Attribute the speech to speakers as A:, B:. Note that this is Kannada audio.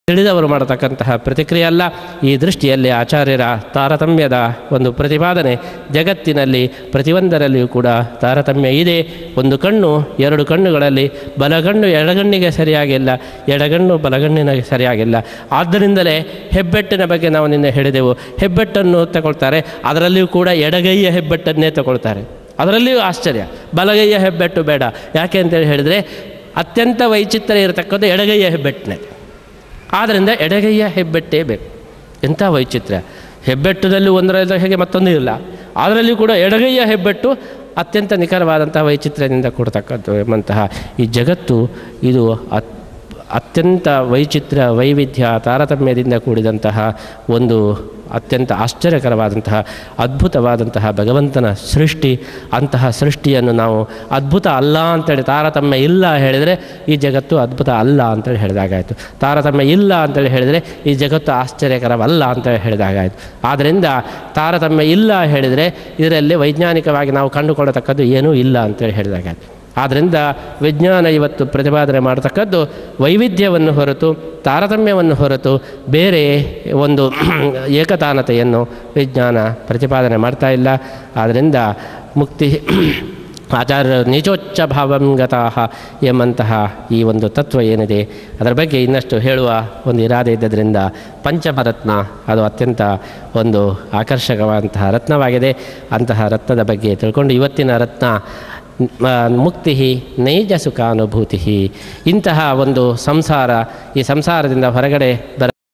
A: ತಿಳಿದವರು ಮಾಡತಕ್ಕಂತಹ ಪ್ರತಿಕ್ರಿಯೆ ಅಲ್ಲ ಈ ದೃಷ್ಟಿಯಲ್ಲಿ ಆಚಾರ್ಯರ ತಾರತಮ್ಯದ ಒಂದು ಪ್ರತಿಪಾದನೆ ಜಗತ್ತಿನಲ್ಲಿ ಪ್ರತಿಯೊಂದರಲ್ಲಿಯೂ ಕೂಡ ತಾರತಮ್ಯ ಇದೆ ಒಂದು ಕಣ್ಣು ಎರಡು ಕಣ್ಣುಗಳಲ್ಲಿ ಬಲಗಣ್ಣು ಎಡಗಣ್ಣಿಗೆ ಸರಿಯಾಗಿಲ್ಲ ಎಡಗಣ್ಣು ಬಲಗಣ್ಣಿನ ಸರಿಯಾಗಿಲ್ಲ ಆದ್ದರಿಂದಲೇ ಹೆಬ್ಬೆಟ್ಟಿನ ಬಗ್ಗೆ ನಾವು ನಿನ್ನೆ ಹೇಳಿದೆವು ಹೆಬ್ಬೆಟ್ಟನ್ನು ತಗೊಳ್ತಾರೆ ಅದರಲ್ಲಿಯೂ ಕೂಡ ಎಡಗೈಯ ಹೆಬ್ಬೆಟ್ಟನ್ನೇ ತಗೊಳ್ತಾರೆ ಅದರಲ್ಲಿಯೂ ಆಶ್ಚರ್ಯ ಬಲಗೈಯ ಹೆಬ್ಬೆಟ್ಟು ಬೇಡ ಯಾಕೆ ಅಂತೇಳಿ ಹೇಳಿದರೆ ಅತ್ಯಂತ ವೈಚಿತ್ರ್ಯ ಇರತಕ್ಕದ್ದು ಎಡಗೈಯ ಹೆಬ್ಬೆಟ್ಟನೇ ಆದ್ದರಿಂದ ಎಡಗೈಯ ಹೆಬ್ಬೆಟ್ಟೇ ಬೇಕು ಎಂಥ ವೈಚಿತ್ರ್ಯ ಹೆಬ್ಬೆಟ್ಟದಲ್ಲಿ ಒಂದರಲ್ಲಿ ಹೇಗೆ ಮತ್ತೊಂದು ಇಲ್ಲ ಅದರಲ್ಲಿಯೂ ಕೂಡ ಎಡಗೈಯ ಹೆಬ್ಬೆಟ್ಟು ಅತ್ಯಂತ ನಿಖರವಾದಂಥ ವೈಚಿತ್ರ್ಯದಿಂದ ಕೊಡ್ತಕ್ಕದ್ದು ಎಂಬಂತಹ ಈ ಜಗತ್ತು ಇದು ಅತ್ ಅತ್ಯಂತ ವೈಚಿತ್ರ್ಯ ವೈವಿಧ್ಯ ತಾರತಮ್ಯದಿಂದ ಕೂಡಿದಂತಹ ಒಂದು ಅತ್ಯಂತ ಆಶ್ಚರ್ಯಕರವಾದಂತಹ ಅದ್ಭುತವಾದಂತಹ ಭಗವಂತನ ಸೃಷ್ಟಿ ಅಂತಹ ಸೃಷ್ಟಿಯನ್ನು ನಾವು ಅದ್ಭುತ ಅಲ್ಲ ಅಂತೇಳಿ ತಾರತಮ್ಯ ಇಲ್ಲ ಹೇಳಿದರೆ ಈ ಜಗತ್ತು ಅದ್ಭುತ ಅಲ್ಲ ಅಂತೇಳಿ ಹೇಳಿದಾಗಾಯಿತು ತಾರತಮ್ಯ ಇಲ್ಲ ಅಂತೇಳಿ ಹೇಳಿದರೆ ಈ ಜಗತ್ತು ಆಶ್ಚರ್ಯಕರವಲ್ಲ ಅಂತೇಳಿ ಹೇಳಿದಾಗಾಯಿತು ಆದ್ದರಿಂದ ತಾರತಮ್ಯ ಇಲ್ಲ ಹೇಳಿದರೆ ಇದರಲ್ಲಿ ವೈಜ್ಞಾನಿಕವಾಗಿ ನಾವು ಕಂಡುಕೊಳ್ಳತಕ್ಕದ್ದು ಏನೂ ಇಲ್ಲ ಅಂತೇಳಿ ಹೇಳಿದಾಗಾಯಿತು ಆದ್ದರಿಂದ ವಿಜ್ಞಾನ ಇವತ್ತು ಪ್ರತಿಪಾದನೆ ಮಾಡತಕ್ಕದ್ದು ವೈವಿಧ್ಯವನ್ನು ಹೊರತು ತಾರತಮ್ಯವನ್ನು ಹೊರತು ಬೇರೆ ಒಂದು ಏಕತಾನತೆಯನ್ನು ವಿಜ್ಞಾನ ಪ್ರತಿಪಾದನೆ ಮಾಡ್ತಾ ಇಲ್ಲ ಆದ್ದರಿಂದ ಮುಕ್ತಿ ಆಚಾರ್ಯ ನಿಜೋಚ್ಚ ಭಾವಂ ಗತಾಹ ಎಂಬಂತಹ ಈ ಒಂದು ತತ್ವ ಏನಿದೆ ಅದರ ಬಗ್ಗೆ ಇನ್ನಷ್ಟು ಹೇಳುವ ಒಂದು ಇರಾದೆ ಇದ್ದದರಿಂದ ಪಂಚಮರತ್ನ ಅದು ಅತ್ಯಂತ ಒಂದು ಆಕರ್ಷಕವಾದಂತಹ ರತ್ನವಾಗಿದೆ ಅಂತಹ ರತ್ನದ ಬಗ್ಗೆ ತಿಳ್ಕೊಂಡು ಇವತ್ತಿನ ರತ್ನ ಮುಕ್ತಿ ನೈಜ ಸುಖಾನುಭೂತಿ ಇಂತಹ ಒಂದು ಸಂಸಾರ ಈ ಸಂಸಾರದಿಂದ ಹೊರಗಡೆ ಬರ